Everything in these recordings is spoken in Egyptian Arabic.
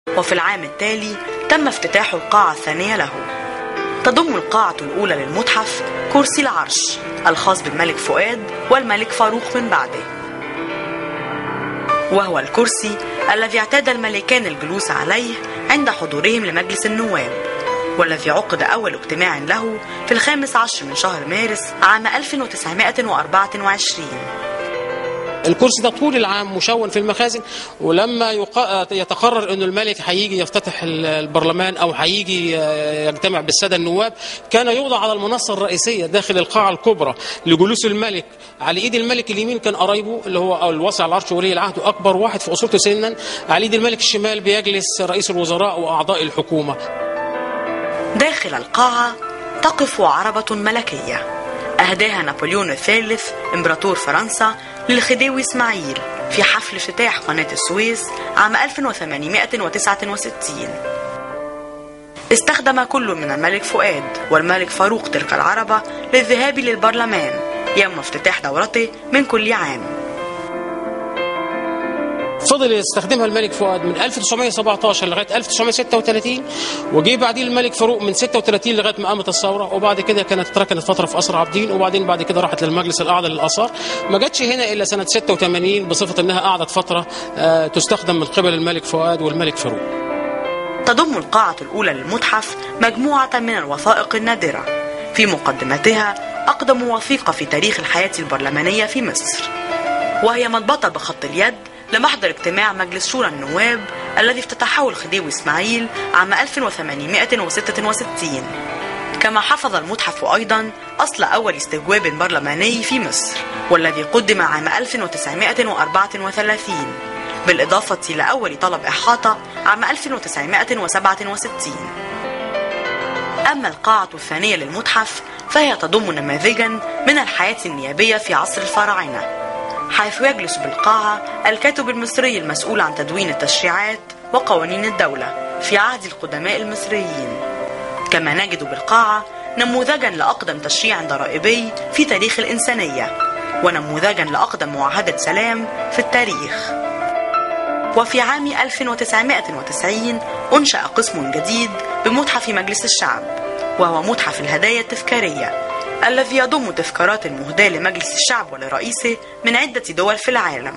وفي العام التالي تم افتتاح القاعة الثانية له تضم القاعة الأولى للمتحف كرسي العرش الخاص بالملك فؤاد والملك فاروق من بعده وهو الكرسي الذي اعتاد الملكان الجلوس عليه عند حضورهم لمجلس النواب والذي عقد أول اجتماع له في الخامس عشر من شهر مارس عام 1924 الكرسي ده طول العام مشون في المخازن ولما يق... يتقرر انه الملك هيجي يفتتح البرلمان او هيجي يجتمع بالساده النواب كان يوضع على المنصه الرئيسيه داخل القاعه الكبرى لجلوس الملك على ايد الملك اليمين كان قرايبه اللي هو الوصي على العرش ولي العهد واكبر واحد في اسرته سنا على ايد الملك الشمال بيجلس رئيس الوزراء واعضاء الحكومه داخل القاعه تقف عربه ملكيه أهداها نابليون الثالث إمبراطور فرنسا للخديوي إسماعيل في حفل افتتاح قناة السويس عام 1869 استخدم كل من الملك فؤاد والملك فاروق تلك العربة للذهاب للبرلمان يوم افتتاح دورته من كل عام فضل يستخدمها الملك فؤاد من 1917 لغايه 1936 وجي بعدين الملك فاروق من 36 لغايه ما قامت الثوره وبعد كده كانت اتركنت فتره في قصر عابدين وبعدين بعد كده راحت للمجلس الاعلى للاثار ما جاتش هنا الا سنه 86 بصفه انها قعدت فتره تستخدم من قبل الملك فؤاد والملك فاروق. تضم القاعه الاولى للمتحف مجموعه من الوثائق النادره في مقدمتها اقدم وثيقه في تاريخ الحياه البرلمانيه في مصر وهي مضبطه بخط اليد لمحضر اجتماع مجلس شورى النواب الذي افتتحه الخديوي اسماعيل عام 1866 كما حفظ المتحف أيضا أصل أول استجواب برلماني في مصر والذي قدم عام 1934 بالإضافة لأول طلب إحاطة عام 1967 أما القاعة الثانية للمتحف فهي تضم نماذجا من الحياة النيابية في عصر الفراعنة حيث يجلس بالقاعة الكاتب المصري المسؤول عن تدوين التشريعات وقوانين الدولة في عهد القدماء المصريين كما نجد بالقاعة نموذجا لأقدم تشريع ضرائبي في تاريخ الإنسانية ونموذجا لأقدم معاهدة سلام في التاريخ وفي عام 1990 أنشأ قسم جديد بمتحف مجلس الشعب وهو متحف الهدايا التذكارية الذي يضم تذكارات مهداة لمجلس الشعب ولرئيسه من عدة دول في العالم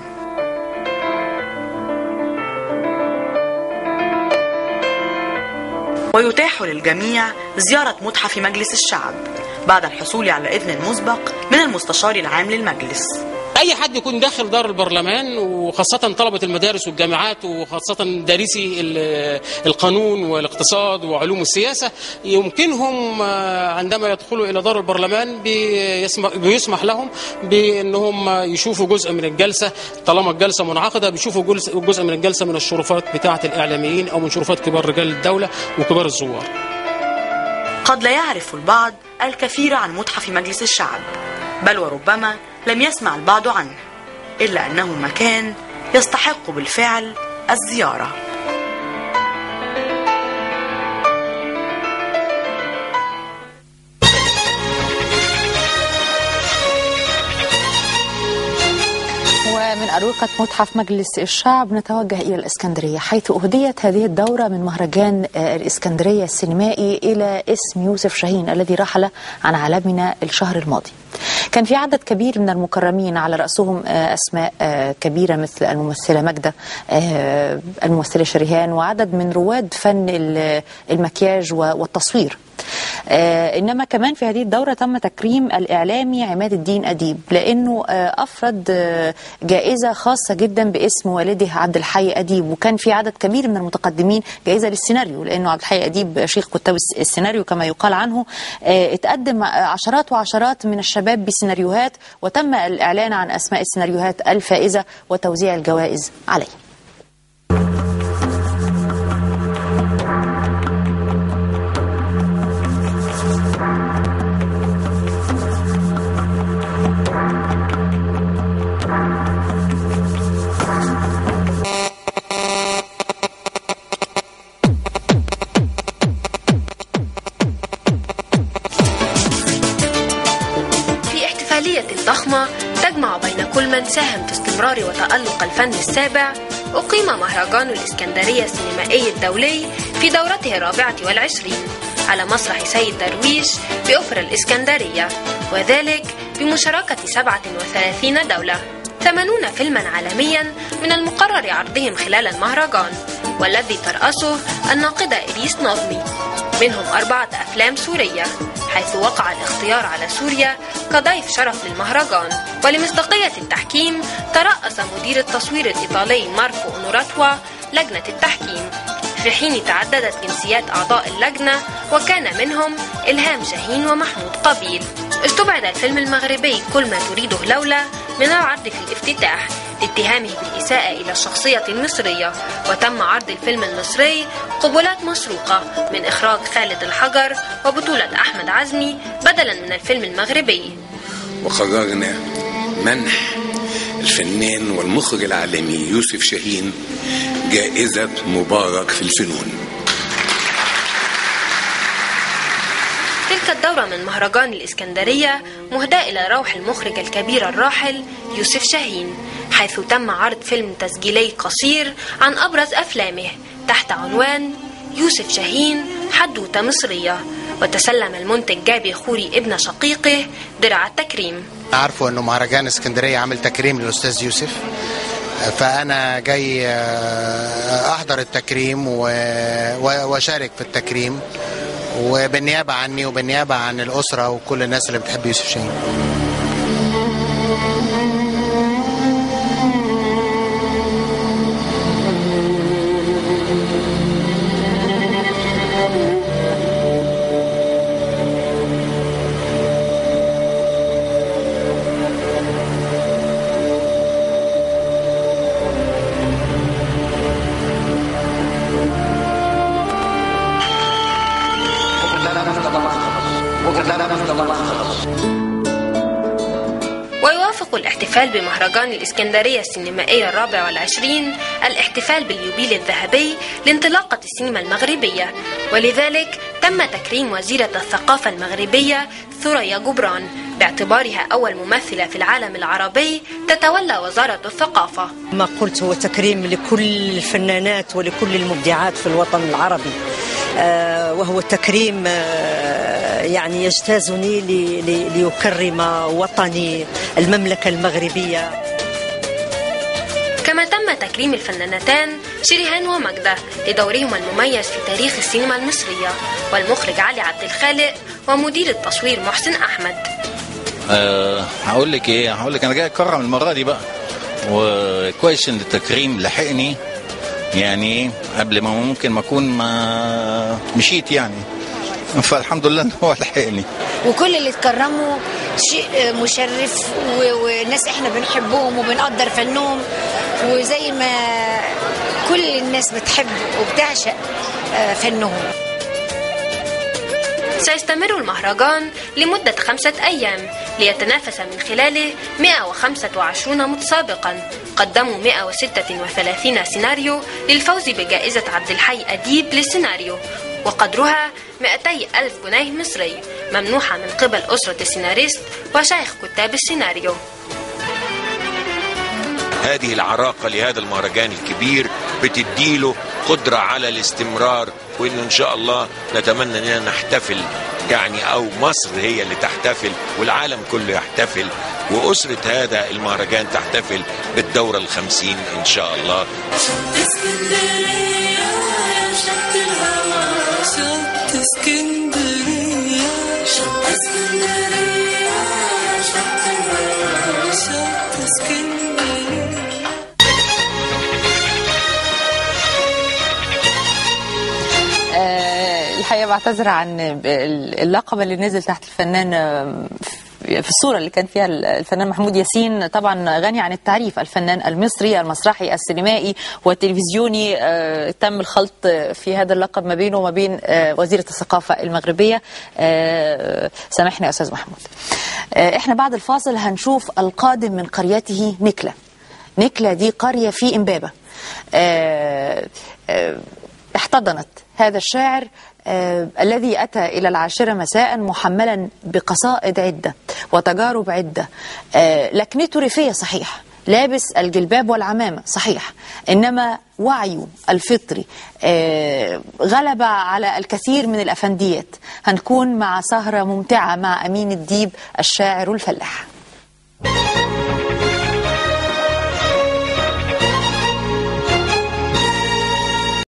ويتاح للجميع زيارة متحف مجلس الشعب بعد الحصول على إذن مسبق من المستشار العام للمجلس اي حد يكون داخل دار البرلمان وخاصه طلبه المدارس والجامعات وخاصه دارسي القانون والاقتصاد وعلوم السياسه يمكنهم عندما يدخلوا الى دار البرلمان بيسمح لهم بانهم يشوفوا جزء من الجلسه طالما الجلسه منعقده بيشوفوا جزء من الجلسه من الشرفات بتاعه الاعلاميين او من شرفات كبار رجال الدوله وكبار الزوار. قد لا يعرف البعض الكثير عن متحف مجلس الشعب بل وربما لم يسمع البعض عنه إلا أنه مكان يستحق بالفعل الزيارة ومن أروقة متحف مجلس الشعب نتوجه إلى الإسكندرية حيث أهديت هذه الدورة من مهرجان الإسكندرية السينمائي إلى اسم يوسف شاهين الذي رحل عن عالمنا الشهر الماضي كان في عدد كبير من المكرمين على رأسهم أسماء كبيرة مثل الممثلة ماجدة الممثلة شريهان وعدد من رواد فن المكياج والتصوير آه انما كمان في هذه الدوره تم تكريم الاعلامي عماد الدين اديب لانه آه افرد آه جائزه خاصه جدا باسم والده عبد الحي اديب وكان في عدد كبير من المتقدمين جائزه للسيناريو لانه عبد الحي اديب شيخ كتاب السيناريو كما يقال عنه اتقدم عشرات وعشرات من الشباب بسيناريوهات وتم الاعلان عن اسماء السيناريوهات الفائزه وتوزيع الجوائز عليه ضخمة تجمع بين كل من ساهم في استمرار وتألق الفن السابع أقيم مهرجان الإسكندرية السينمائي الدولي في دورته الرابعة والعشرين على مسرح سيد درويش بأوبرا الإسكندرية وذلك بمشاركة 37 دولة 80 فيلما عالميا من المقرر عرضهم خلال المهرجان والذي ترأسه الناقدة إليس نظمي منهم أربعة أفلام سورية حيث وقع الاختيار على سوريا كضيف شرف للمهرجان ولمصداقية التحكيم ترأس مدير التصوير الإيطالي ماركو أونوراتوا لجنة التحكيم في حين تعددت جنسيات أعضاء اللجنة وكان منهم إلهام شاهين ومحمود قبيل استبعد الفيلم المغربي كل ما تريده لولا من العرض في الافتتاح لاتهامه بالإساءة إلى الشخصية المصرية وتم عرض الفيلم المصري قبلات مسروقة من إخراج خالد الحجر وبطولة أحمد عزمي بدلا من الفيلم المغربي وقررنا منح الفنان والمخرج العالمي يوسف شاهين جائزة مبارك في الفنون تلك الدورة من مهرجان الإسكندرية مهداة إلى روح المخرج الكبير الراحل يوسف شاهين حيث تم عرض فيلم تسجيلي قصير عن أبرز أفلامه تحت عنوان يوسف شاهين حدوتة مصرية وتسلم المنتج جابي خوري ابن شقيقه درع التكريم عارفوا انه مهرجان اسكندريه عامل تكريم للاستاذ يوسف فانا جاي آه، احضر التكريم و- و- واشارك في التكريم وبالنيابه عني وبالنيابه عن الاسره وكل الناس اللي بتحب يوسف شاهين ويوافق الاحتفال بمهرجان الإسكندرية السينمائية الرابع والعشرين الاحتفال باليوبيل الذهبي لانطلاقة السينما المغربية ولذلك تم تكريم وزيرة الثقافة المغربية ثريا جبران باعتبارها أول ممثلة في العالم العربي تتولى وزارة الثقافة ما قلت هو تكريم لكل الفنانات ولكل المبدعات في الوطن العربي آه، وهو تكريم آه، يعني يجتازني لي- لي- ليكرم وطني المملكة المغربية كما تم تكريم الفنانتان شريهان ومجدة لدورهما المميز في تاريخ السينما المصرية والمخرج علي عبد الخالق ومدير التصوير محسن أحمد أه هقول لك ايه هقول لك انا جاي اكرم المره دي بقى وكويس ان التكريم لحقني يعني قبل ما ممكن ما اكون ما مشيت يعني فالحمد لله ان هو لحقني وكل اللي اتكرموا شيء مشرف و- وناس احنا بنحبهم وبنقدر فنهم وزي ما كل الناس بتحب وبتعشق آه، فنهم سيستمر المهرجان لمدة خمسة أيام ليتنافس من خلاله 125 متسابقا قدموا 136 سيناريو للفوز بجائزة عبد الحي أديب للسيناريو وقدرها 200 ألف جنيه مصري ممنوحة من قبل أسرة السيناريست وشيخ كتاب السيناريو هذه العراقة لهذا المهرجان الكبير بتديله قدرة على الاستمرار وإنه إن شاء الله نتمنى أننا نحتفل يعني أو مصر هي اللي تحتفل والعالم كله يحتفل وأسرة هذا المهرجان تحتفل بالدورة الخمسين إن شاء الله اسكندرية شط الهوى شط اسكندرية شط اسكندرية شط الهوى شط اسكندرية آه، الحقيقه بعتذر عن اللقب اللي نزل تحت الفنان آه، في الصورة اللي كان فيها الفنان محمود ياسين طبعا غني عن التعريف الفنان المصري المسرحي السينمائي والتلفزيوني آه، تم الخلط في هذا اللقب ما بينه وما بين آه، وزيرة الثقافة المغربية آه، سامحني يا أستاذ محمود آه، احنا بعد الفاصل هنشوف القادم من قريته نكلة نكلة دي قرية في إمبابة آه، آه، احتضنت هذا الشاعر آه الذي أتى إلى العاشرة مساء محملا بقصائد عدة وتجارب عدة آه لكنته ريفية صحيح لابس الجلباب والعمامة صحيح إنما وعيه الفطري آه، غلب على الكثير من الأفنديات هنكون مع سهرة ممتعة مع أمين الديب الشاعر الفلاح